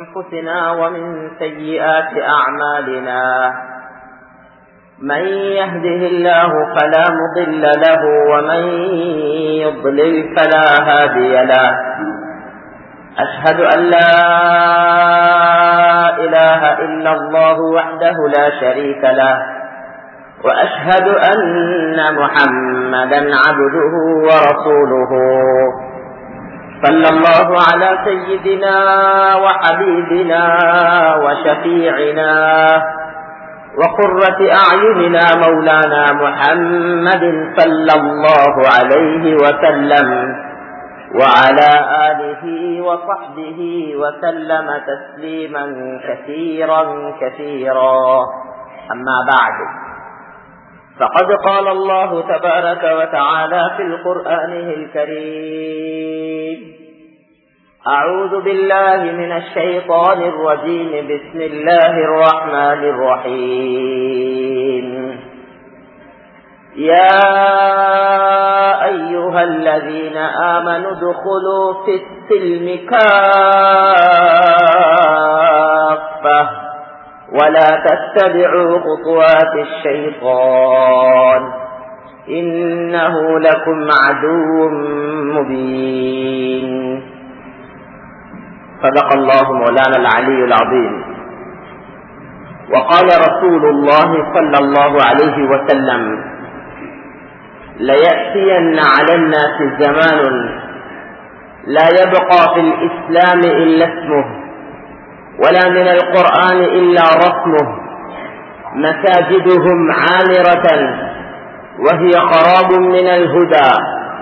أنفسنا ومن سيئات أعمالنا من يهده الله فلا مضل له ومن يضلل فلا هادي له أشهد أن لا إله إلا الله وحده لا شريك له وأشهد أن محمدا عبده ورسوله صلى الله على سيدنا وحبيبنا وشفيعنا وقرة أعيننا مولانا محمد صلى الله عليه وسلم وعلى آله وصحبه وسلم تسليما كثيرا كثيرا أما بعد فقد قال الله تبارك وتعالى في القرآن الكريم أعوذ بالله من الشيطان الرجيم بسم الله الرحمن الرحيم يا أيها الذين آمنوا ادخلوا في السلم كافة ولا تتبعوا خطوات الشيطان إنه لكم عدو مبين صدق الله مولانا العلي العظيم وقال رسول الله صلى الله عليه وسلم ليأتين على الناس زمان لا يبقى في الإسلام إلا اسمه ولا من القرآن إلا رسمه مساجدهم عامرة وهي خراب من الهدى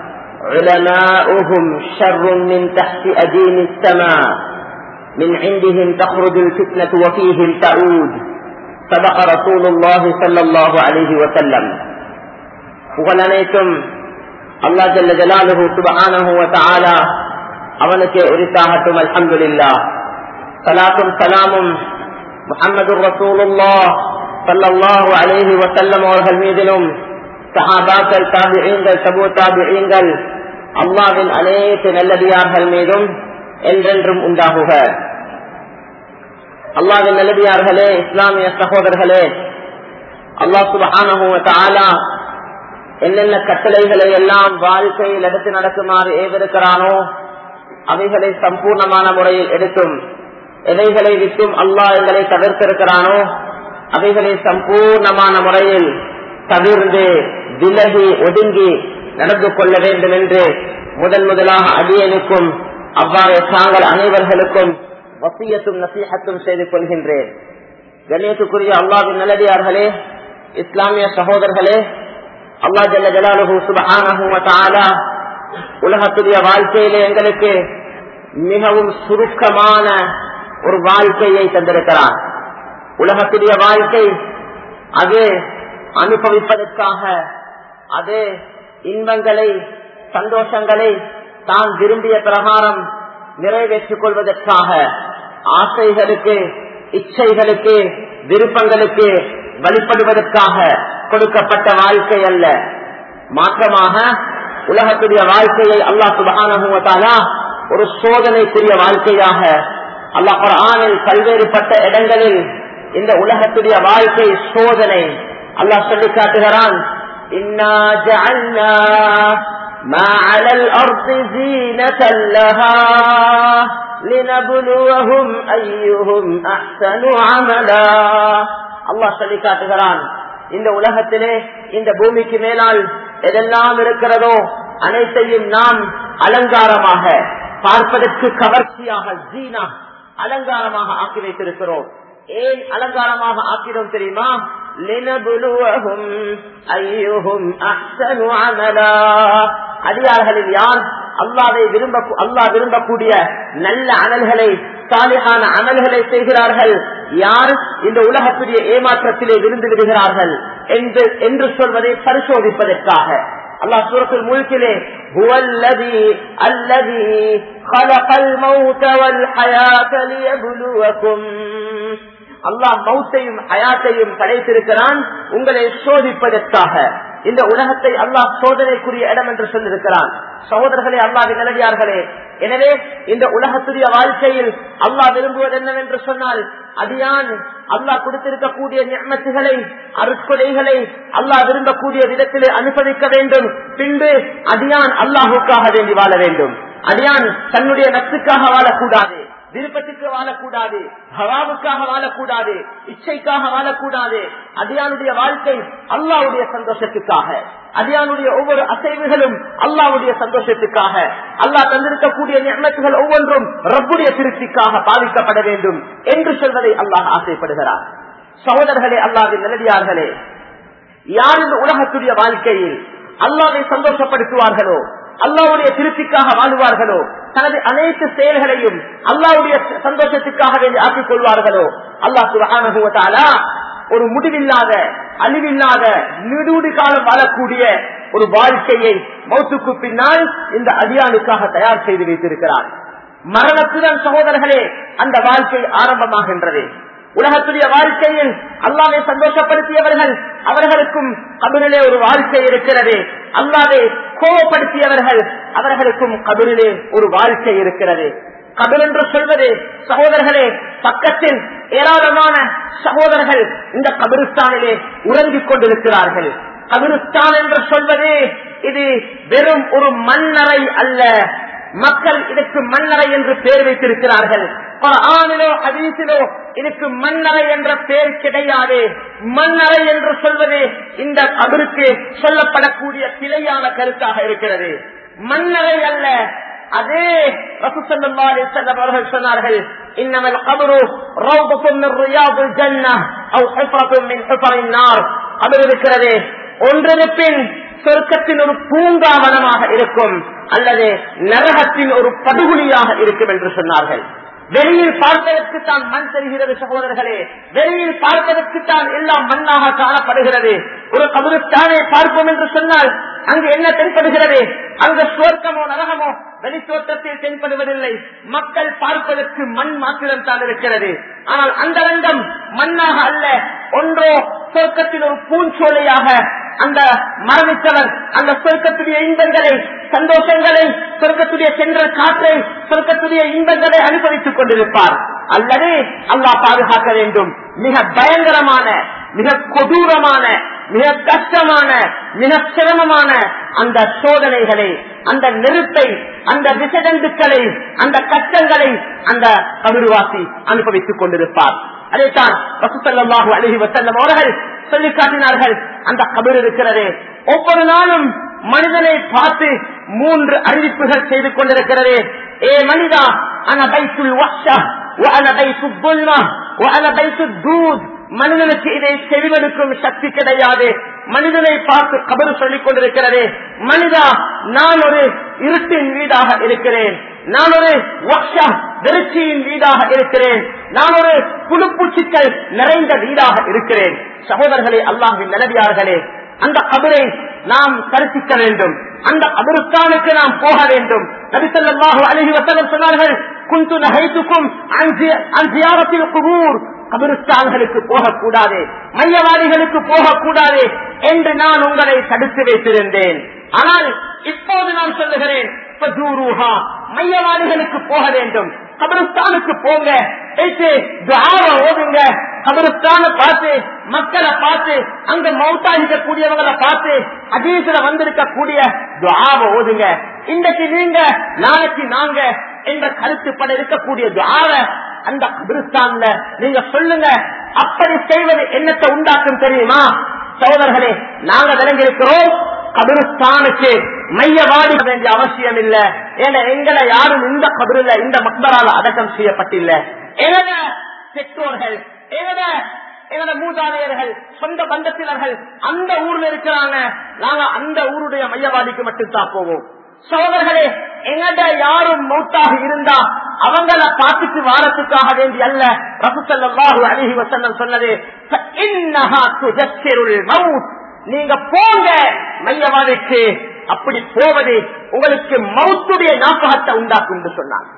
علماؤهم شر من تحت أدين السماء من عندهم تخرج الفتنة وفيهم تعود صدق رسول الله صلى الله عليه وسلم புகழனைத்தும் அல்லா ஜல்ல ஜலாலுஹு சுபஹானஹு வ தஆலா அவனுக்கே உரித்தாகட்டும் அல்ஹம்துலில்லாஹ் சலாத்தும் சலாமும் முஹம்மது ரசூலுல்லாஹ் ஸல்லல்லாஹு அலைஹி வஸல்லம் அவர்கள் மீதிலும் சஹாபாக்கள் தாபிஈன்கள் தபு தாபிஈன்கள் அல்லாவின் அனைத்து நல்லடியார்கள் மீதும் என்றென்றும் உண்டாகுக அல்லாவின் நல்லடியார்களே இஸ்லாமிய சகோதரர்களே அல்லாஹ் சுபஹானஹு வ தஆலா என்னென்ன கட்டளைகளை எல்லாம் வாழ்க்கையில் எடுத்து நடக்குமாறு ஏவிருக்கிறானோ அவைகளை சம்பூர்ணமான முறையில் எடுத்தும் எதைகளை விட்டும் அல்லாஹ் எங்களை தவிர்த்திருக்கிறானோ அவைகளை சம்பூர்ணமான முறையில் தவிர்ந்து விலகி ஒதுங்கி நடந்து கொள்ள வேண்டும் என்று முதன் முதலாக அடியனுக்கும் அவ்வாறு தாங்கள் அனைவர்களுக்கும் வசியத்தும் நசீகத்தும் செய்து கொள்கின்றேன் கணேசுக்குரிய அல்லாவின் நல்லடியார்களே இஸ்லாமிய சகோதரர்களே அல்லா ஜல்ல ஜலாலுஹு சுபஹானஹு வ தஆலா உலகத்துடைய வாழ்க்கையிலே எங்களுக்கு மிகவும் சுருக்கமான ஒரு வாழ்க்கையை தந்திருக்கிறார் உலகத்துடைய வாழ்க்கை அது அனுபவிப்பதற்காக அது இன்பங்களை சந்தோஷங்களை தான் விரும்பிய பிரகாரம் நிறைவேற்றிக் கொள்வதற்காக ஆசைகளுக்கு இச்சைகளுக்கு விருப்பங்களுக்கு வழிபடுவதற்காக கொடுக்கப்பட்ட வாழ்க்கை அல்ல மாற்றமாக உலகத்துடைய வாழ்க்கையை அல்லாஹ் சுபானா ஒரு சோதனைக்குரிய வாழ்க்கையாக அல்லாஹ் குரானில் பல்வேறுபட்ட இடங்களில் இந்த உலகத்துடைய வாழ்க்கை சோதனை அல்லாஹ் சொல்லி காட்டுகிறான் ما على الأرض زينة لها لنبلوهم أيهم أحسن عملا الله சொல்லி காட்டுகிறான் இந்த உலகத்திலே இந்த பூமிக்கு மேலால் எதெல்லாம் இருக்கிறதோ அனைத்தையும் நாம் அலங்காரமாக பார்ப்பதற்கு கவர்ச்சியாக ஜீனா அலங்காரமாக ஆக்கி வைத்திருக்கிறோம் ஏன் அலங்காரமாக ஆக்கினோம் தெரியுமா லினபுலுவஹும் ஐயுஹும் அஹ்சனு அமலா அடியார்களில் யார் அல்லாவை விரும்ப அல்லாஹ் விரும்பக்கூடிய நல்ல அமல்களை சாலிகான அமல்களை செய்கிறார்கள் யார் இந்த உலகத்துடைய ஏமாற்றத்திலே விருந்து விடுகிறார்கள் என்று என்று சொல்வதை பரிசோதிப்பதற்காக அல்லாஹ் சூரத்தில் முழுக்கிலே هو الذي الذي خلق الموت والحياة ليبلوكم அல்லாஹ் மௌத்தையும் ஹயாத்தையும் படைத்திருக்கிறான் உங்களை சோதிப்பதற்காக இந்த உலகத்தை அல்லாஹ் சோதனைக்குரிய இடம் என்று சொல்லியிருக்கிறான் சகோதரர்களே அல்லாவின் நிலவியார்களே எனவே இந்த உலகத்துடைய வாழ்க்கையில் அல்லாஹ் விரும்புவது என்னவென்று சொன்னால் அடியான் அல்லாஹ் கொடுத்திருக்கக்கூடிய ஞானத்துகளை அருட்கொலைகளை அல்லாஹ் விரும்பக்கூடிய விதத்திலே அனுசரிக்க வேண்டும் பின்பு அடியான் அல்லாஹுக்காக வேண்டி வாழ வேண்டும் அடியான் தன்னுடைய நட்புக்காக வாழக்கூடாது விருப்பத்துக்கு வாழக்கூடாது ஹவாவுக்காக வாழக்கூடாது இச்சைக்காக வாழக்கூடாது அடியானுடைய வாழ்க்கை அல்லாவுடைய சந்தோஷத்துக்காக அடியானுடைய ஒவ்வொரு அசைவுகளும் அல்லாவுடைய சந்தோஷத்துக்காக அல்லாஹ் தந்திருக்கக்கூடிய நியமத்துகள் ஒவ்வொன்றும் ரப்புடைய திருப்திக்காக பாதிக்கப்பட வேண்டும் என்று சொல்வதை அல்லாஹ் ஆசைப்படுகிறார் சகோதரர்களே அல்லாவின் நிலவியார்களே யார் இந்த உலகத்துடைய வாழ்க்கையில் அல்லாவை சந்தோஷப்படுத்துவார்களோ அல்லாவுடைய திருப்திக்காக வாழ்வார்களோ தனது அனைத்து செயல்களையும் அல்லாவுடைய சந்தோஷத்துக்காக வேண்டி ஆக்கிக் கொள்வார்களோ அல்லாஹ் சுகானுபவத்தாலா ஒரு முடிவில்லாத அழிவில்லாத நெடுடி காலம் வாழக்கூடிய ஒரு வாழ்க்கையை மௌத்துக்கு பின்னால் இந்த அடியானுக்காக தயார் செய்து வைத்திருக்கிறார் மரணத்துடன் சகோதரர்களே அந்த வாழ்க்கை ஆரம்பமாகின்றது உலகத்துடைய வாழ்க்கையில் அல்லாவை சந்தோஷப்படுத்தியவர்கள் அவர்களுக்கும் கபிரிலே ஒரு வாழ்க்கை இருக்கிறது அல்லாவை கோபப்படுத்தியவர்கள் அவர்களுக்கும் கபிரிலே ஒரு வாழ்க்கை இருக்கிறது கபில் என்று சொல்வது சகோதரர்களே பக்கத்தில் ஏராளமான சகோதரர்கள் இந்த கபிரிஸ்தானிலே உறங்கிக் கொண்டிருக்கிறார்கள் கபிரிஸ்தான் என்று சொல்வது இது வெறும் ஒரு மண்ணறை அல்ல மக்கள் இதற்கு மண்ணறை என்று பெயர் வைத்திருக்கிறார்கள் ஆணிலோ அதீசிலோ இதுக்கு மண்ணறை என்ற பெயர் கிடையாது மண்ணறை என்று சொல்வது இந்த கபருக்கு சொல்லப்படக்கூடிய பிழையான கருத்தாக இருக்கிறது மண்ணறை அல்ல அதே அவர்கள் சொன்னார்கள் இன்னமல் கபரு கபர் இருக்கிறது ஒன்றிருப்பின் சொர்க்கத்தின் ஒரு பூங்காவனமாக இருக்கும் அல்லது நரகத்தின் ஒரு படுகொலியாக இருக்கும் என்று சொன்னார்கள் வெளியில் பார்ப்பதற்கு தான் மண் தெரிகிறது சகோதரர்களே வெளியில் பார்ப்பதற்கு தான் எல்லாம் மண்ணாக காணப்படுகிறது ஒரு கபருத்தானே பார்ப்போம் என்று சொன்னால் அங்கு என்ன தென்படுகிறது அங்கு சுவர்க்கமோ நரகமோ வெளித்தோட்டத்தில் தென்படுவதில்லை மக்கள் பார்ப்பதற்கு மண் மாத்திரம் தான் இருக்கிறது ஆனால் அந்த ரங்கம் மண்ணாக அல்ல ஒன்றோ சொர்க்கத்தில் ஒரு பூஞ்சோலையாக அந்த மரணித்தவர் அந்த சொர்க்கத்துடைய இன்பங்களை சந்தோஷங்களை சொர்க்கத்துடைய சென்ற காற்றை சொர்க்கத்துடைய இன்பங்களை அனுபவித்துக் கொண்டிருப்பார் அல்லது அல்லாஹ் பாதுகாக்க வேண்டும் மிக பயங்கரமான மிக கொடூரமான மிக கஷ்டமான மிக சிரமமான அந்த சோதனைகளை அந்த நெருப்பை அந்த விசடந்துக்களை அந்த கஷ்டங்களை அந்த கவிடுவாசி அனுபவித்துக் கொண்டிருப்பார் அதைத்தான் ரசூசல்லாஹு அழகி வசல்லம் அவர்கள் சொல்லி காட்டினார்கள் அந்த கபர் இருக்கிறது ஒவ்வொரு நாளும் மனிதனை பார்த்து மூன்று அறிவிப்புகள் செய்து கொண்டிருக்கிறது ஏ மனிதா அனபைசுல் வஷா அனபைசு புல்மா அனபைசு தூத் மனிதனுக்கு இதை செவிமடுக்கும் சக்தி கிடையாது மனிதனை பார்த்து கபரு சொல்லிக் கொண்டிருக்கிறது மனிதா நான் ஒரு இருட்டின் வீடாக இருக்கிறேன் நான் ஒரு வெறுச்சியின் வீடாக இருக்கிறேன் நான் ஒரு புழுப்பூச்சிக்கள் நிறைந்த வீடாக இருக்கிறேன் சகோதரர்களே அல்லாஹின் நிலவியார்களே அந்த கபரை நாம் தரிசிக்க வேண்டும் அந்த கபருக்கானுக்கு நாம் போக வேண்டும் நபிசல்லாஹு அழகி வசனம் சொன்னார்கள் குந்து நகைத்துக்கும் அஞ்சியாரத்தில் குபூர் கபிரிஸ்தான்களுக்கு போகக்கூடாது மையவாதிகளுக்கு போகக்கூடாது என்று நான் உங்களை தடுத்து வைத்திருந்தேன் ஆனால் இப்போது நான் சொல்லுகிறேன் மையவாதிகளுக்கு போக வேண்டும் கபிரிஸ்தானுக்கு போங்க ஓதுங்க கபிரிஸ்தான பார்த்து மக்களை பார்த்து அங்க மௌத்தாகிக்க கூடியவங்களை பார்த்து அதீசில வந்திருக்க கூடிய துவாவை ஓதுங்க இன்றைக்கு நீங்க நாளைக்கு நாங்க என்ற கருத்துப்பட இருக்கக்கூடிய துவாவ அந்த கபிரிஸ்தான்ல நீங்க சொல்லுங்க அப்படி செய்வது என்னத்தை உண்டாக்கும் தெரியுமா சகோதரர்களே நாங்க விளங்கியிருக்கிறோம் கபிரிஸ்தானுக்கு மையவாடி வேண்டிய அவசியம் இல்ல ஏன்னா எங்களை யாரும் இந்த கபிரில இந்த மக்பரால அடக்கம் செய்யப்பட்டில்ல எங்கட பெற்றோர்கள் எங்கட எங்கட மூதாதையர்கள் சொந்த பந்தத்தினர்கள் அந்த ஊர்ல இருக்கிறாங்க நாங்க அந்த ஊருடைய மையவாடிக்கு மட்டும்தான் போவோம் சோதர்களே எங்கட யாரும் மௌத்தாக இருந்தா அவங்கள பார்த்துட்டு வாரத்துக்காக வேண்டி அல்ல ரசூசல்லாஹு அலிஹி வசல்லம் சொன்னது நீங்க போங்க மையவாதிக்கு அப்படி போவது உங்களுக்கு மௌத்துடைய ஞாபகத்தை உண்டாக்கும் என்று சொன்னார்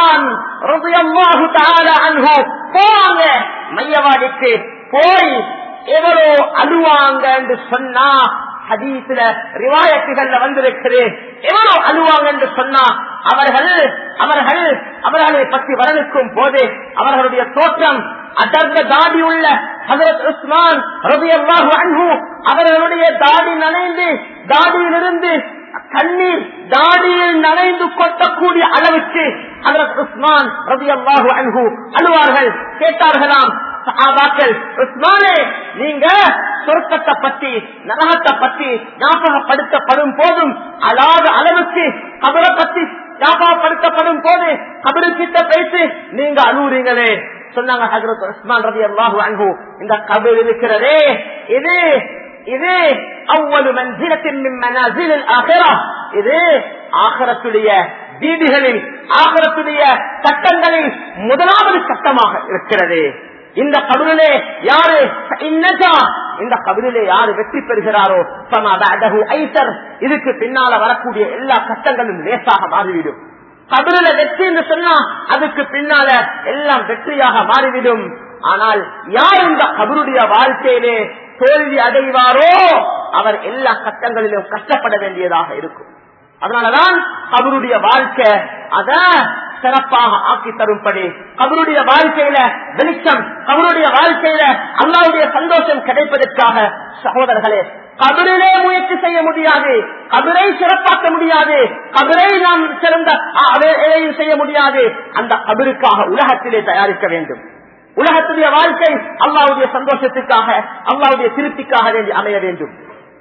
போவாங்க மையவாடிக்கு போய் எவ்வளோ அழுவாங்க என்று சொன்னா ஹதீஸ்ல ரிவாயத்துகள்ல வந்திருக்குது எவ்வளவு அழுவாங்க என்று சொன்னா அவர்கள் அவர்கள் அவர்களை பற்றி வரவிருக்கும் போது அவர்களுடைய தோற்றம் அடர்ந்த தாடி உள்ள ஹசரத் உஸ்மான் ரபியல்லாஹு அன்ஹு அவர்களுடைய தாடி நனைந்து தாடியிலிருந்து கண்ணீர் தாடியில் நனைந்து கொட்டக்கூடிய அளவுக்கு ஹசரத் உஸ்மான் ரபியல்லாஹு அன்ஹு அழுவார்கள் கேட்டார்களாம் சஹாபாக்கள் உஸ்மானே நீங்க சொர்க்கத்தை பற்றி நரகத்தை பற்றி ஞாபகப்படுத்தப்படும் போதும் அழாத அளவுக்கு கபரை பற்றி ஞாபகப்படுத்தப்படும் போது கபரு கிட்ட பேசி நீங்க அழுவுறீங்களே சொன்னாங்க ஹசரத் உஸ்மான் ரவி அல்லாஹு அன்பு இந்த கபர் இருக்கிறதே இது இது அவ்வளவு மன்சிலத்தின் மனாசிலில் ஆகிறா இது ஆகரத்துடைய வீதிகளில் ஆகரத்துடைய சட்டங்களில் முதலாவது சட்டமாக இருக்கிறது இந்த கபிலே யாரு இன்னஜா இந்த கபிலே யாரு வெற்றி பெறுகிறாரோ ஐசர் இதுக்கு பின்னால வரக்கூடிய எல்லா கட்டங்களும் லேசாக மாறிவிடும் கபில வெற்றி என்று சொன்னா அதுக்கு பின்னால எல்லாம் வெற்றியாக மாறிவிடும் ஆனால் யார் இந்த கபருடைய வாழ்க்கையிலே தோல்வி அடைவாரோ அவர் எல்லா கட்டங்களிலும் கஷ்டப்பட வேண்டியதாக இருக்கும் அதனாலதான் அவருடைய வாழ்க்கை அத சிறப்பாக ஆக்கி தரும்படி அவருடைய வாழ்க்கையில வெளிச்சம் அவருடைய வாழ்க்கையில அல்லாவுடைய சந்தோஷம் கிடைப்பதற்காக சகோதரர்களே கபிரிலே முயற்சி செய்ய முடியாது கபிரை சிறப்பாக்க முடியாது கபிரை நாம் சிறந்த எதையும் செய்ய முடியாது அந்த கபிருக்காக உலகத்திலே தயாரிக்க வேண்டும் உலகத்துடைய வாழ்க்கை அல்லாவுடைய சந்தோஷத்துக்காக அல்லாவுடைய திருப்திக்காக வேண்டி அமைய வேண்டும்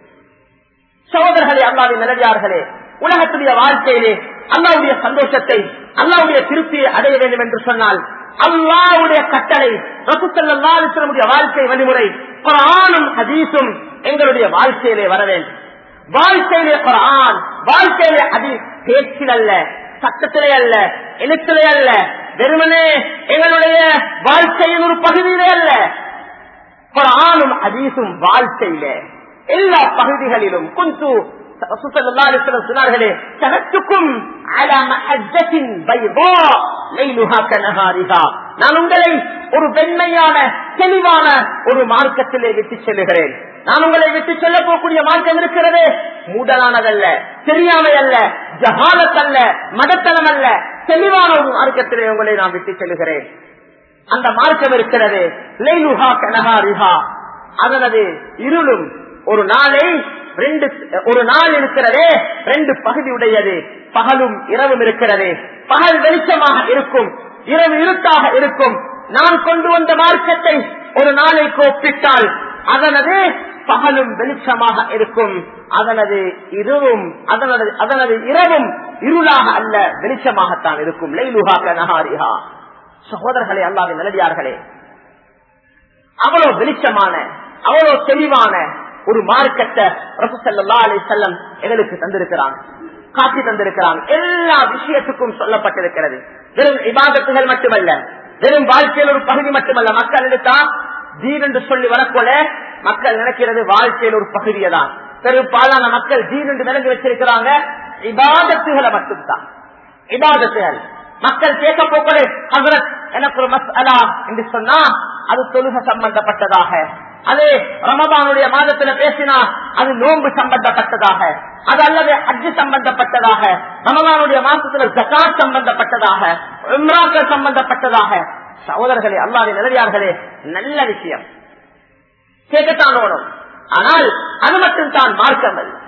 சகோதரர்களே அல்லாவின் நிலவியார்களே உலகத்துடைய வாழ்க்கையிலே அல்லாவுடைய சந்தோஷத்தை அல்லாவுடைய திருப்தியை அடைய வேண்டும் என்று சொன்னால் அல்லாவுடைய கட்டளை ரசூசல்லுடைய வாழ்க்கை வழிமுறை குரானும் ஹதீஸும் எங்களுடைய வாழ்க்கையிலே வர வேண்டும் வாழ்க்கையிலே குரான் வாழ்க்கையிலே அதி பேச்சில் அல்ல சட்டத்திலே அல்ல எழுத்திலே அல்ல வெறுமனே எங்களுடைய வாழ்க்கையின் ஒரு பகுதியிலே அல்ல குரானும் ஹதீஸும் வாழ்க்கையிலே எல்லா பகுதிகளிலும் குந்து சொன்னார்களே தனத்துக்கும் நான் உங்களை ஒரு வெண்மையான தெளிவான ஒரு மார்க்கத்திலே விட்டு செல்லுகிறேன் நான் உங்களை விட்டு செல்ல போகக்கூடிய மார்க்கம் இருக்கிறது மூடலானதல்ல தெரியாமை அல்ல ஜஹாலத் அல்ல மதத்தனம் அல்ல தெளிவான ஒரு மார்க்கத்திலே உங்களை நான் விட்டு செல்லுகிறேன் அந்த மார்க்கம் இருக்கிறது லைலுஹா கனஹாரிஹா அதனது இருளும் ஒரு நாளை ரெண்டு ஒரு நாள் இருக்கிறதே ரெண்டு பகுதி உடையது பகலும் இரவும் இருக்கிறது பகல் வெளிச்சமாக இருக்கும் இரவு இருட்டாக இருக்கும் நான் கொண்டு வந்த மார்க்கத்தை ஒரு நாளைக்கு ஒப்பிட்டால் அதனது பகலும் வெளிச்சமாக இருக்கும் அதனது இரவும் அதனது அதனது இரவும் இருளாக அல்ல வெளிச்சமாகத்தான் இருக்கும் லைலுஹா கனஹாரிஹா சகோதரர்களே அல்லாவின் நல்லடியார்களே அவ்வளவு வெளிச்சமான அவ்வளவு தெளிவான ஒரு மார்க்கத்தை ரசூசல்லா அலி செல்லம் எங்களுக்கு தந்திருக்கிறாங்க காட்சி தந்திருக்கிறாங்க எல்லா விஷயத்துக்கும் சொல்லப்பட்டிருக்கிறது வெறும் இபாதத்துகள் மட்டுமல்ல வெறும் வாழ்க்கையில் ஒரு பகுதி மட்டுமல்ல மக்கள் எடுத்தா ஜீன் என்று சொல்லி வரப்போல மக்கள் நினைக்கிறது வாழ்க்கையில் ஒரு பகுதியை தான் பெரும்பாலான மக்கள் ஜீன் என்று விளங்கி வச்சிருக்கிறாங்க இபாதத்துகளை மட்டும்தான் இபாதத்துகள் மக்கள் கேட்க போவது ஹசரத் எனக்கு ஒரு மஸ்அலா என்று சொன்னா அது தொழுக சம்பந்தப்பட்டதாக அது ரமபானுடைய மாதத்துல பேசினா அது நோன்பு சம்பந்தப்பட்டதாக அது அல்லது அஜு சம்பந்தப்பட்டதாக ரமபானுடைய மாசத்துல ஜகாத் சம்பந்தப்பட்டதாக இம்ராக்கள் சம்பந்தப்பட்டதாக சகோதரர்களே அல்லாத நிலையார்களே நல்ல விஷயம் கேட்கத்தான் ஓடும் ஆனால் அது மட்டும் தான் மார்க்கம் அல்ல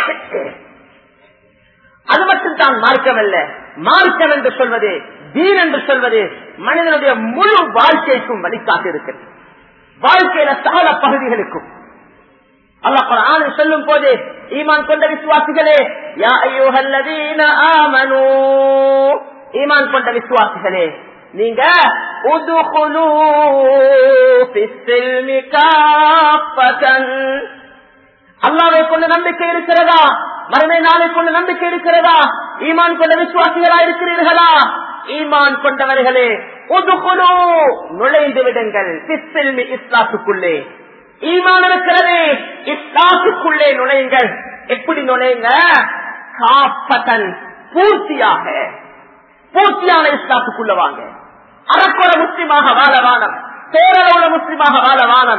அது மட்டும் தான் மார்க்கம் அல்ல மார்க்கம் என்று சொல்வது தீன் என்று சொல்வது மனிதனுடைய முழு வாழ்க்கைக்கும் வழிகாட்டு இருக்கிறது வாழ்க்கையில சகல பகுதிகளுக்கும் அல்ல சொல்லும் போது ஈமான் கொண்ட விசுவாசிகளே யா ஐயோஹல்லதீன ஆமனு ஈமான் கொண்ட விசுவாசிகளே நீங்க உதுகுலு ஃபிஸ்ஸில்மி காஃபதன் அல்லாவை கொண்டு நம்பிக்கை இருக்கிறதா மறுமை நாளை கொண்டு நம்பிக்கை இருக்கிறதா ஈமான் கொண்ட விசுவாசிகளா இருக்கிறீர்களா ஈமான் கொண்டவர்களே ஒதுக்குழு நுழைந்து விடுங்கள் பிஸ்ஸில்மி இஸ்லாத்துக்குள்ளே ஈமான் இருக்கிறது இஸ்லாத்துக்குள்ளே நுழையுங்கள் எப்படி நுழையுங்க காப்பதன் பூர்த்தியாக பூர்த்தியான இஸ்லாத்துக்குள்ள வாங்க அறக்குற முஸ்லிமாக வாழ வானம் பேரளவுல முஸ்லிமாக வாழ வானம்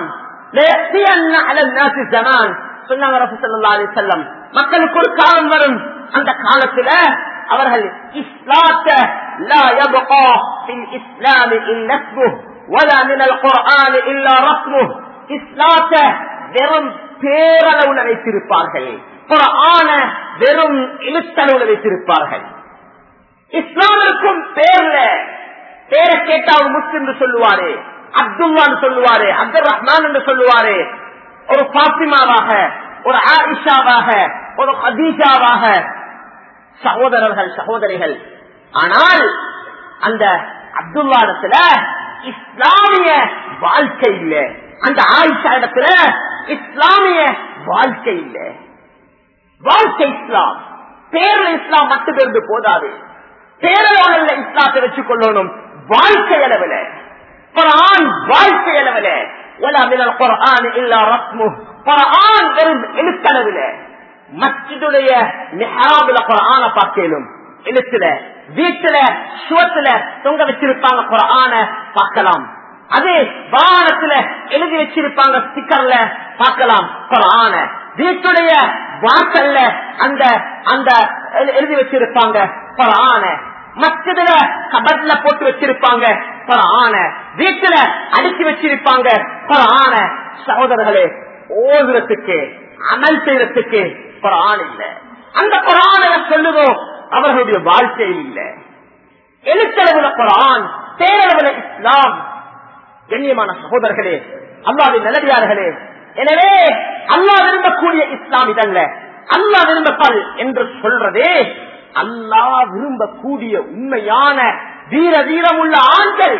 மக்களுக்கு ஒரு காலம் வரும் அந்த காலத்துல அவர்கள் இஸ்லாத்த لا يبقى في الإسلام إلا اسمه ولا من القرآن إلا رسمه இஸ்லாத்த வெறும் பேரளவுல வைத்திருப்பார்கள் குரான வெறும் எழுத்தளவுல வைத்திருப்பார்கள் இஸ்லாமிற்கும் பேர்ல பேரை கேட்டா ஒரு முஸ்லிம் என்று சொல்லுவாரு அப்துல்லான்னு சொல்லுவாரு அப்துல் ரஹ்மான் என்று சொல்லுவாரு ஒரு பாத்திமாவாக ஒரு ஆயிஷாவாக ஒரு ஹதீஜாவாக சகோதரர்கள் சகோதரிகள் ஆனால் அந்த அப்துல்லா இடத்துல இஸ்லாமிய வாழ்க்கை இல்ல அந்த ஆயிஷா இடத்துல இஸ்லாமிய வாழ்க்கை இல்ல வாழ்க்கை இஸ்லாம் பேர்ல இஸ்லாம் மட்டும் இருந்து போதாது பேரளவில் இஸ்லாத்தை வச்சுக் கொள்ளணும் வாழ்க்கை அளவில் குரான் வாழ்க்கை அளவில் குரான் இல்லா ரத்மு குரான் வெறும் எழுத்தளவில் மஸ்ஜிதுடைய மெஹராபுல குரான பார்க்கலும் எழுத்துல வீட்டுல சுவத்துல தொங்க வச்சிருப்பாங்க குரான பார்க்கலாம் அதே வாகனத்துல எழுதி வச்சிருப்பாங்க ஸ்டிக்கர்ல பார்க்கலாம் குரான வீட்டுடைய வாசல்ல அந்த அந்த எழுதி வச்சிருப்பாங்க குரான மற்றதுல கபட்ல போட்டு வச்சிருப்பாங்க குரான வீட்டுல அடிச்சு வச்சிருப்பாங்க குரான சகோதரர்களே ஓதுறதுக்கு அமல் செய்யறதுக்கு குரான் இல்ல அந்த குரான சொல்லுவோம் அவர்களுடைய வாழ்க்கையில் இல்ல எழுத்தளவுல குரான் பேரளவுல இஸ்லாம் கண்ணியமான சகோதரர்களே அல்லாவின் நிலவியார்களே எனவே அல்லா விரும்பக்கூடிய இஸ்லாம் இதல்ல அல்லா விரும்பப்பல் என்று சொல்றதே அல்லா விரும்பக்கூடிய உண்மையான வீர வீரமுள்ள ஆண்கள்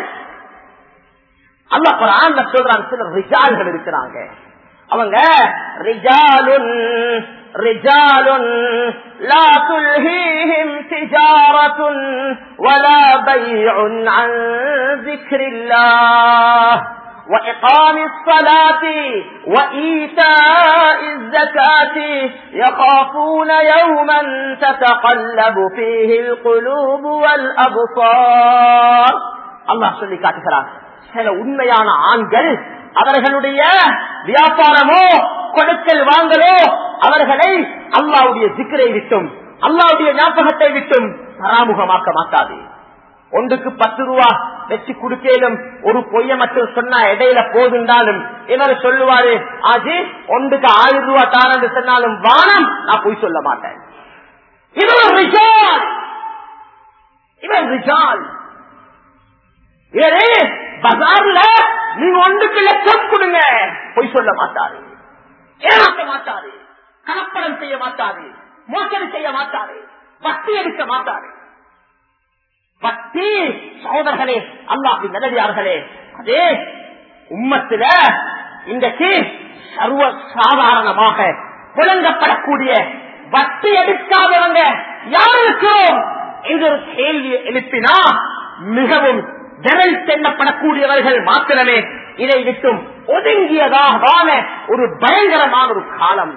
அல்லா குரான் சொல்றாங்க சில ரிஜால்கள் இருக்கிறாங்க அவங்க ரிஜாலுன் ரிஜாலுன் لا تلهيهم تجارة ولا بيع عن ذكر الله وإقام الصلاة وإيتاء الزكاة يخافون يوما تتقلب فيه القلوب والأبصار الله சொல்லி காட்டுகிறார் சில உண்மையான ஆண்கள் அவர்களுடைய வியாபாரமோ கொடுக்கல் வாங்கலோ அவர்களை அல்லாவுடைய சிக்கரை விட்டும் அல்லாவுடைய ஞாபகத்தை விட்டும் பராமுகமாக்க மாட்டாது ஒன்றுக்கு பத்து ரூபா வச்சு குடுக்கலும் ஒரு பொய்ய மட்டும் சொன்னா இடையில போதுண்டாலும் இவர் சொல்லுவாரு ஆஜி ஒன்றுக்கு ஆயிரம் ரூபாய் தாரண்டு சொன்னாலும் வானம் நான் பொய் சொல்ல மாட்டேன் இவர் ரிஜால் இவர் ரிஜால் ஏறே பஜார்ல நீங்க ஒன்றுக்கு லட்சம் கொடுங்க பொய் சொல்ல மாட்டாரு ஏமாற்ற மாட்டாரு கலப்படம் செய்ய மாட்டாரு மோசடி செய்ய மாட்டாரு வட்டி எடுக்க மாட்டாரு வட்டி சகோதரர்களே அல்லாஹி நல்லடியார்களே அதே உம்மத்துல இன்றைக்கு சர்வ சாதாரணமாக புழங்கப்படக்கூடிய வட்டி எடுக்காதவங்க யார் இருக்கிறோம் என்று ஒரு கேள்வி எழுப்பினா மிகவும் விரல் தென்னப்படக்கூடியவர்கள் மாத்திரமே இதை விட்டும் ஒதுங்கியதாகவான ஒரு பயங்கரமான ஒரு காலம்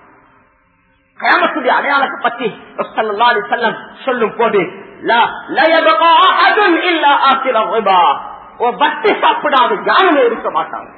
கயாமத்துடைய அடையாளத்தை பற்றி செல்லம் சொல்லும் போது வட்டி சாப்பிடாத யாருமே இருக்க மாட்டாங்க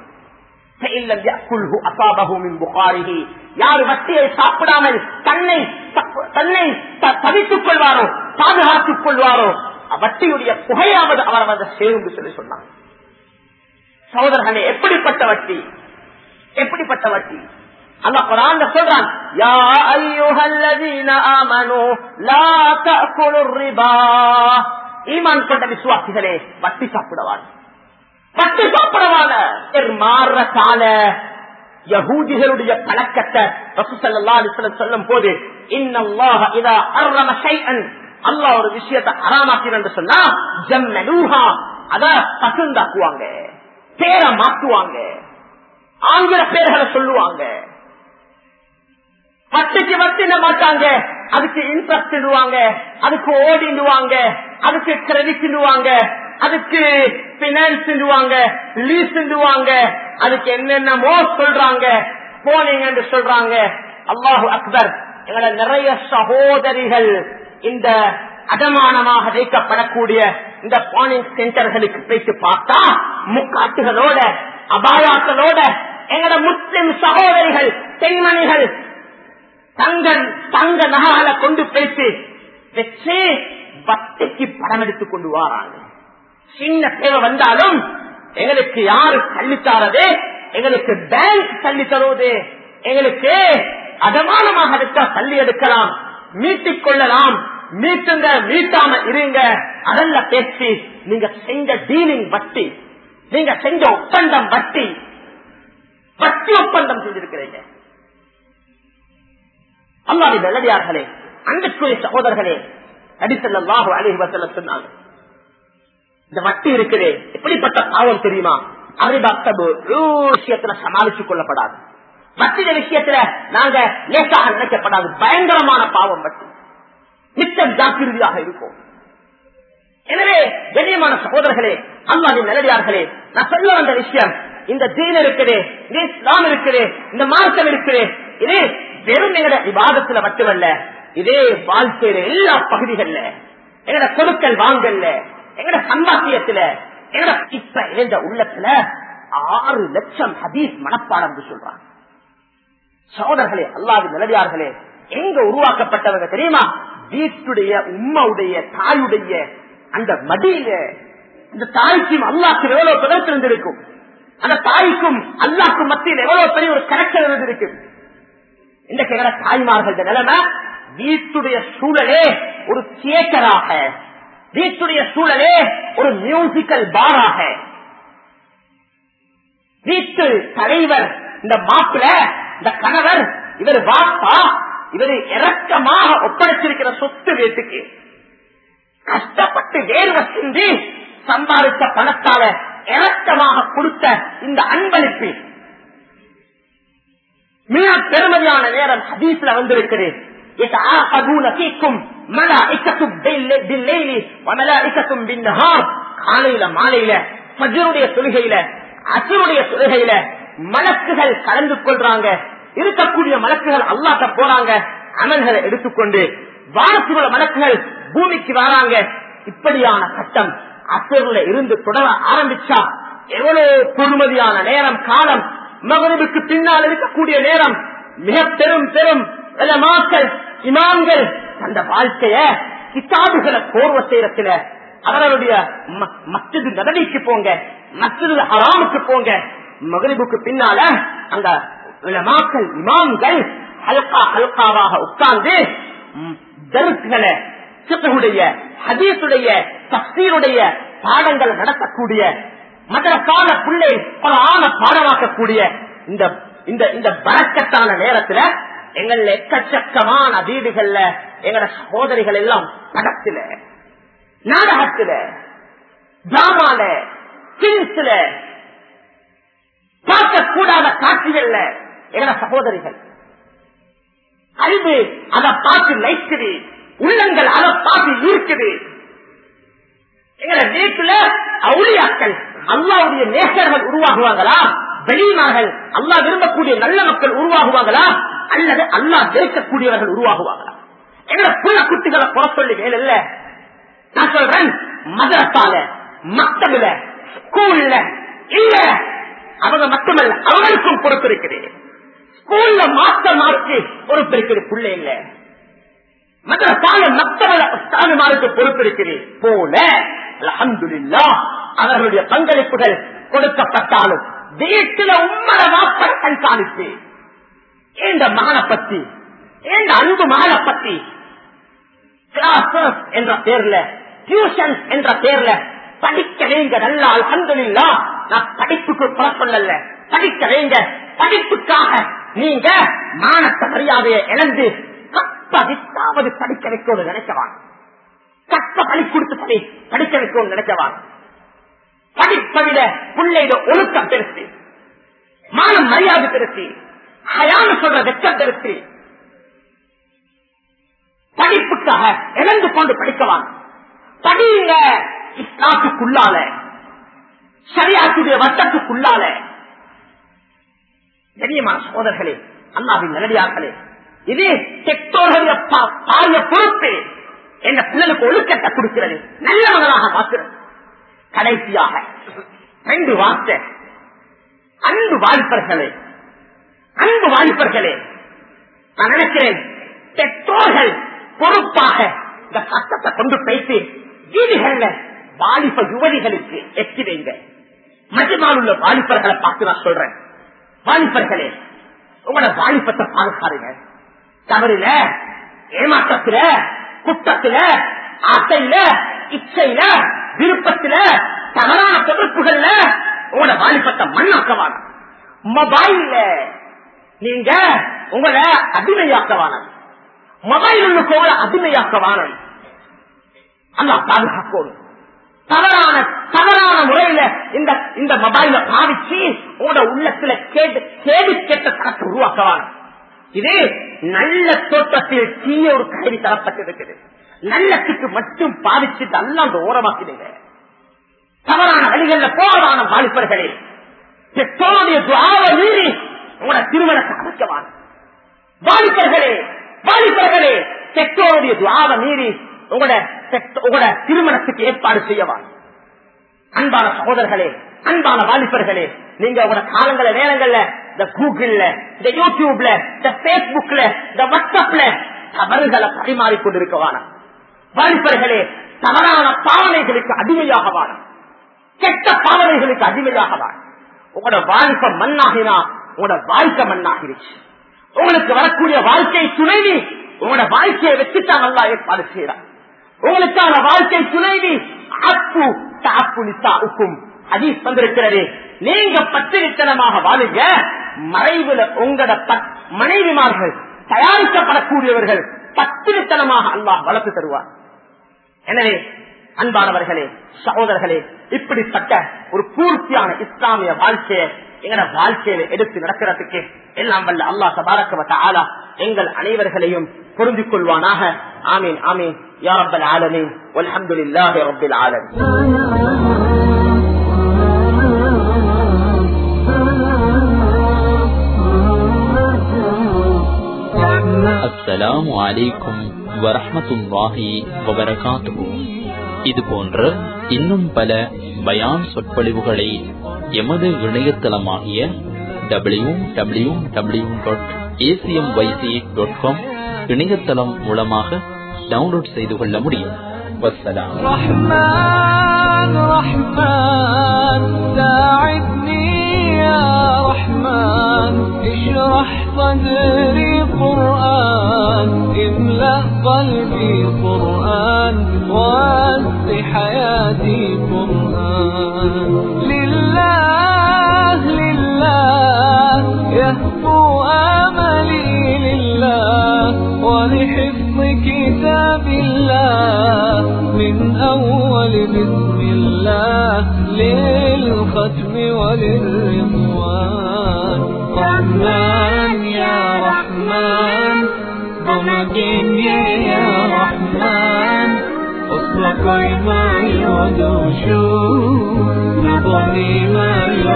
யாரு வட்டியை சாப்பிடாமல் தன்னை தன்னை தவித்துக் கொள்வாரோ பாதுகாத்துக் கொள்வாரோ வட்டியுடைய புகையாவது அவர் வந்து சேர்ந்து சொல்லி சொன்னாங்க சகோதரர்களே எப்படிப்பட்ட வட்டி எப்படிப்பட்ட வட்டி அல்லா குரான் சொல்றான் யா ஐயுஹல்லதீன ஆமனு லா தஅகுலுர் ரிபா ஈமான் கொண்ட விசுவாசிகளே வட்டி சாப்பிடவான் வட்டி சாப்பிடவான மாற கால யகூதிகளுடைய பழக்கத்தை ரசூசல்லா அலிஸ்லம் சொல்லும் போது இன்னல்லாஹ இதா அர்ரம ஷைஅன் அல்லாஹ் ஒரு விஷயத்தை அறாமாக்கிறேன் என்று சொன்னா ஜம்மலூஹா அத பசுந்தாக்குவாங்க பேரை மாத்துவாங்க ஆங்கில பேர்களை சொல்லுவாங்க பட்டுக்கு வட்டின மாட்டாங்க அதுக்கு இன்ட்ரெஸ்ட் இடுவாங்க அதுக்கு ஓடிடுவாங்க அதுக்கு கிரெடிட் இடுவாங்க அதுக்கு பினான்ஸ் இடுவாங்க லீஸ் இடுவாங்க அதுக்கு என்னென்னமோ சொல்றாங்க போனீங்க என்று சொல்றாங்க அல்லாஹு அக்பர் எங்களை நிறைய சகோதரிகள் இந்த அடமானமாக வைக்கப்படக்கூடிய இந்த பானிங் சென்டர்களுக்கு போயிட்டு பார்த்தா முக்காட்டுகளோட அபாயாக்களோட எங்கட முஸ்லிம் சகோதரிகள் பெண்மணிகள் தங்க தங்க நகைகளை கொண்டு பேசி வச்சு வட்டிக்கு பணம் எடுத்துக் கொண்டு வாராங்க சின்ன தேவை வந்தாலும் எங்களுக்கு யாரு தள்ளித்தாரது எங்களுக்கு பேங்க் தள்ளி தருவது எங்களுக்கு அதமானமாக எடுத்தா தள்ளி எடுக்கலாம் மீட்டிக் கொள்ளலாம் மீட்டுங்க மீட்டாம இருங்க அதல்ல பேசி நீங்க செஞ்ச டீலிங் வட்டி நீங்க செஞ்ச ஒப்பந்தம் வட்டி வட்டி ஒப்பந்தம் செஞ்சிருக்கிறீங்க அல்லாவின் நல்லடியார்களே அன்புக்குரிய சகோதரர்களே அடிசல்லாஹு அலிஹி வசல்லம் சொன்னாங்க இந்த வட்டி இருக்குது எப்படிப்பட்ட பாவம் தெரியுமா அறிவாக்தபு விஷயத்துல சமாளித்துக் கொள்ளப்படாது வட்டின விஷயத்துல நாங்க லேசாக நினைக்கப்படாது பயங்கரமான பாவம் வட்டி மிச்சம் ஜாக்கிரதையாக இருக்கும் எனவே கண்ணியமான சகோதரர்களே அல்லாவின் நல்லடியார்களே நான் சொல்ல வந்த விஷயம் இந்த தீன் இருக்குது இந்த இஸ்லாம் இருக்குது இந்த மார்க்கம் இருக்குது இது வெறும் எங்கட விவாதத்துல மட்டுமல்ல இதே வாழ்க்கையில எல்லா பகுதிகள்ல எங்கட கொடுக்கல் வாங்கல்ல எங்கட சம்பாத்தியத்துல எங்கட இப்ப இருந்த உள்ளத்துல ஆறு லட்சம் ஹதீஸ் மனப்பாடம் என்று சொல்றாங்க சகோதரர்களே அல்லாவின் நிலவியார்களே எங்க உருவாக்கப்பட்டவங்க தெரியுமா வீட்டுடைய உம்மாவுடைய தாயுடைய அந்த மடியில அந்த தாய்க்கும் அல்லாக்கும் எவ்வளவு தொடர்பு இருந்திருக்கும் அந்த தாய்க்கும் அல்லாக்கும் மத்தியில் எவ்வளவு பெரிய ஒரு கனெக்ஷன் இருந்திருக்கு இன்றைக்கு எங்கட தாய்மார்கள் நிலைமை வீட்டுடைய சூழலே ஒரு தியேட்டராக வீட்டுடைய சூழலே ஒரு மியூசிக்கல் பாராக வீட்டு தலைவர் இந்த மாப்பிள இந்த கணவர் இவர் வாப்பா இவர் இறக்கமாக ஒப்படைச்சிருக்கிற சொத்து வீட்டுக்கு கஷ்டப்பட்டு வேர்வை சிந்தி சம்பாதித்த பணத்தால இறக்கமாக கொடுத்த இந்த அன்பளிப்பு மிக பெருமதியான நேரம் ஹதீஸ்ல வந்திருக்கிறேன் காலையில மாலையில மஜருடைய தொழுகையில அசருடைய தொழுகையில மலக்குகள் கலந்து கொள்றாங்க இருக்கக்கூடிய மலக்குகள் அல்லாட்ட போறாங்க அமல்களை எடுத்துக்கொண்டு வானத்தில் உள்ள மலக்குகள் பூமிக்கு வராங்க இப்படியான கட்டம் அசருல இருந்து தொடர ஆரம்பிச்சா எவ்வளவு பொறுமதியான நேரம் காலம் மகனுக்கு பின்னால் இருக்கக்கூடிய நேரம் மிக பெரும் பெரும் மக்கள் இமாம்கள் அந்த வாழ்க்கைய கிதாபுகளை கோர்வ செய்யறதுல அவர்களுடைய மஸ்ஜிது நபடிக்கு போங்க மஸ்ஜிது ஹராமுக்கு போங்க மகரிபுக்கு பின்னால அந்த மக்கள் இமாம்கள் ஹல்கா ஹல்காவாக உட்கார்ந்து தருக்களை சித்தகுடைய ஹதீசுடைய தப்சீருடைய பாடங்கள் நடத்தக்கூடிய மதரக்கான பிள்ளை பல ஆன பாடமாக்கக்கூடிய இந்த இந்த இந்த பறக்கத்தான நேரத்துல எங்கள எக்கச்சக்கமான வீடுகள்ல எங்கட சகோதரிகள் எல்லாம் படத்துல நாடகத்துல டிராமால பிலிம்ஸ்ல பார்க்கக்கூடாத காட்சிகள்ல எங்கட சகோதரிகள் அறிவு அதை பார்த்து லைக்குது உள்ளங்கள் அதை பார்த்து ஈர்க்குது எங்களை வீட்டுல அவுளியாக்கள் அல்லாவுடைய நேசர்கள் உருவாகுவாங்களா வெளியினார்கள் அல்லா விரும்பக்கூடிய நல்ல மக்கள் உருவாகுவாங்களா அல்லது அல்லா ஜெயிக்கக்கூடியவர்கள் உருவாகுவாங்களா எங்களை புள்ள குட்டிகளை புற சொல்லி வேலை இல்ல நான் சொல்றேன் மதரசால மக்தபில ஸ்கூல்ல இல்ல அவங்க மட்டுமல்ல அவங்களுக்கும் பொறுப்பு இருக்குது ஸ்கூல்ல மாஸ்டர்மாருக்கு பொறுப்பு இருக்குது பிள்ளை இல்ல மதரசால மக்தபில பொறுப்பு இருக்குது போல அலமதுல்லா அவர்களுடைய பங்களிப்புகள் கொடுக்கப்பட்டாலும் வீட்டுல உம்மர மாப்பட கண்காணிப்பு இந்த மகனை பத்தி இந்த அன்பு மகனை பத்தி கிளாஸஸ் என்ற பேர்ல டியூஷன் என்ற பேர்ல படிக்க வைங்க நல்லா அல்ஹம்துலில்லா நான் படிப்புக்கு புற சொல்லல படிக்க வைங்க படிப்புக்காக நீங்க மானத்த மரியாதையை இழந்து கப்பதித்தாவது படிக்க வைக்கணும்னு நினைக்கவான் கற்ப பழி கொடுத்து படி படிக்க வைக்கணும்னு நினைக்கவான் படிப்பை விட பிள்ளைட ஒழுக்கம் பெருசு மானம் மரியாதை பெருசு ஹயான்னு சொல்ற வெச்சம் பெருசு படிப்புக்காக இழந்து கொண்டு படிக்கவான் படியுங்க இஸ்லாத்துக்குள்ளால சரியாக்குடைய வட்டத்துக்குள்ளால கண்ணியமான சோதர்களே அண்ணாவின் நிலடியார்களே இது பெற்றோர்களுடைய பா- பாரிய பொறுப்பு என்ற பிள்ளைகளுக்கு ஒழுக்கத்தை கொடுக்கிறது நல்லவர்களாக மாற்றுறது கடைசியாக ரெண்டு வார்த்தை அன்பு வாலிபர்களே அன்பு வாலிபர்களே நான் நினைக்கிறேன் பெற்றோர்கள் பொறுப்பாக இந்த சட்டத்தை கொண்டு போய்த்து வீடுகள்ல வாலிப யுவதிகளுக்கு எத்தி வைங்க மஜமால் உள்ள வாலிபர்களை பார்த்து நான் சொல்றேன் வாலிபர்களே உங்களோட வாலிபத்தை பாதுகாருங்க தவறில ஏமாற்றத்துல குற்றத்துல ஆசையில இச்சையில விருப்பத்துல தவறான தொடர்புகள்ல உங்களோட வாலிபத்தை மண்ணாக்கவான மொபைல்ல நீங்க உங்களை அடிமையாக்கவான மொபைல் உங்களை அடிமையாக்கவான அல்லா பாதுகாக்கணும் தவறான தவறான முறையில இந்த இந்த மொபைல பாவிச்சு உங்களோட உள்ளத்துல கேட்டு கேடு கேட்ட தரத்தை உருவாக்கவான இது நல்ல தோட்டத்தில் தீய ஒரு கருவி தரப்பட்டிருக்குது நல்லத்துக்கு மட்டும் பாதிச்சுட்டு அல்ல அந்த ஓரமாக்கிடுங்க தவறான வழிகள்ல போரான வாலிபர்களே பெற்றோருடைய துவாவ மீறி உங்களோட திருமணத்தை அமைக்கவான வாலிபர்களே வாலிபர்களே பெற்றோருடைய துவாவ மீறி உங்களோட உங்களோட திருமணத்துக்கு ஏற்பாடு செய்யவான் அன்பான சகோதரர்களே அன்பான வாலிபர்களே நீங்க உங்களோட காலங்கள நேரங்கள்ல இந்த கூகுள்ல இந்த யூடியூப்ல இந்த பேஸ்புக்ல இந்த வாட்ஸ்அப்ல தவறுகளை பரிமாறிக் கொண்டிருக்கவான வாலிபர்களே தவறான பாவனைகளுக்கு அடிமையாகவான கெட்ட பாவனைகளுக்கு அடிமையாகவான் உங்களோட வாழ்க்கை மண்ணாகினா உங்களோட வாழ்க்கை மண்ணாகிருச்சு உங்களுக்கு வரக்கூடிய வாழ்க்கை துணைவி உங்களோட வாழ்க்கையை வச்சுதான் நல்லா ஏற்பாடு செய்யறான் உங்களுக்கான வாழ்க்கை துணைவி அப்பு தாப்பு நிசாவுக்கும் அதீஸ் வந்திருக்கிறது நீங்க பத்திரித்தனமாக வாழுங்க மறைவுல உங்களோட மனைவிமார்கள் தயாரிக்கப்படக்கூடியவர்கள் பத்திரித்தனமாக அல்லாஹ் வளர்த்து தருவார் எனவே அன்பானவர்களே சகோதரர்களே இப்படிப்பட்ட ஒரு பூர்த்தியான இஸ்லாமிய வாழ்க்கையை எங்கட வாழ்க்கையில எடுத்து நடக்கிறதுக்கு எல்லாம் வல்ல அல்லா சபாரக்கவத்த ஆலா எங்கள் அனைவர்களையும் புரிந்து கொள்வானாக ஆமீன் ஆமீன் யா ரப்பல் ஆலமீன் வல்ஹம்துலில்லாஹி ரப்பில் ஆலமீன் அஸ்ஸலாமு அலைக்கும் வரஹமத்துல்லாஹி வபரகாத்துஹு இது போன்ற இன்னும் பல பயான் சொற்பொழிவுகளை எமது இணையதளமாகிய W W W dot ACM YC dot com இணையதளம் மூலமாக டவுன்லோட் செய்து கொள்ள முடியும் வசலாம் رحمن رحمن ساعدني يا رحمن اشرح صدري قرآن املأ قلبي قرآن واسع حياتي قرآن لله لله يهفو آملي لله ولحفظ كتاب الله من أول بسم الله للختم وللرضوان رحمن يا رحمن ضمكني يا رحمن أصلك ما يودوشو نظني ما